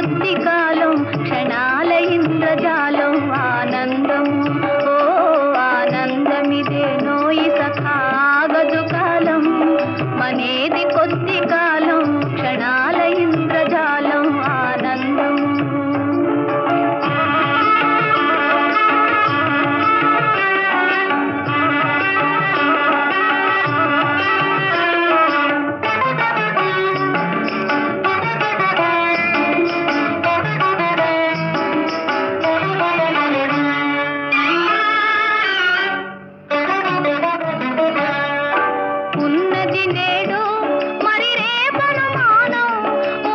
కొద్ది కాలం క్షణాల ఇంద్రజాలం ఆనందము ఓ ఆనందమిదే నోయి సఖాగదు కాలం మనేది కొద్ది కాలం క్షణాల ఇంద్రజాలం ఆనందము ఉన్నది నేడు మరి రేపను మానం ఓ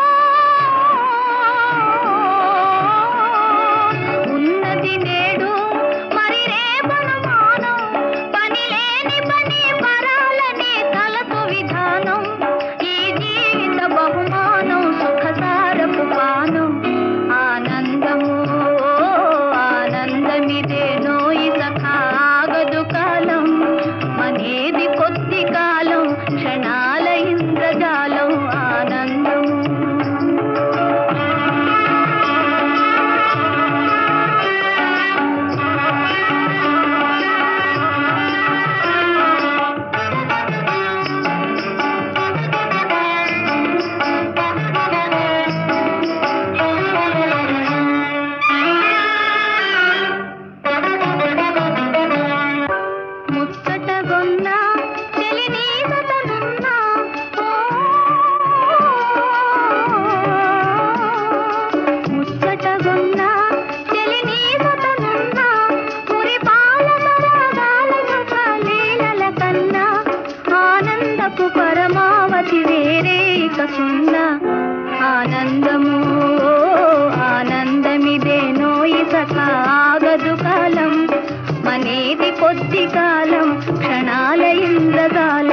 ఉన్నది నేడు మరి రేపను మానం పని లేని పని పరాలని తలపు విధానం ఈ జీవిత బహుమానం సుఖసారపు పానం ఆనందము ఓ ఆనందమిదే నోయి సఖాగదు కాలం మనేది కొద్ది కాలం క్షణాల ఇంద్రజాలం ఆనందము ముచ్చటగొన్న చెలి నీదతనున్న ముచ్చటగొన్న చెలి నీదతనున్న పురి పాలన రాగాల లీలల కన్నా ఆనందపు పరమావధి వేరే ఇక సున్నా ఆనందము ఓ ఆనందమిదే నోయి సఖాగదు కాలం మనేది కొద్ది కాలం క్షణాల ఇంద్రకాలం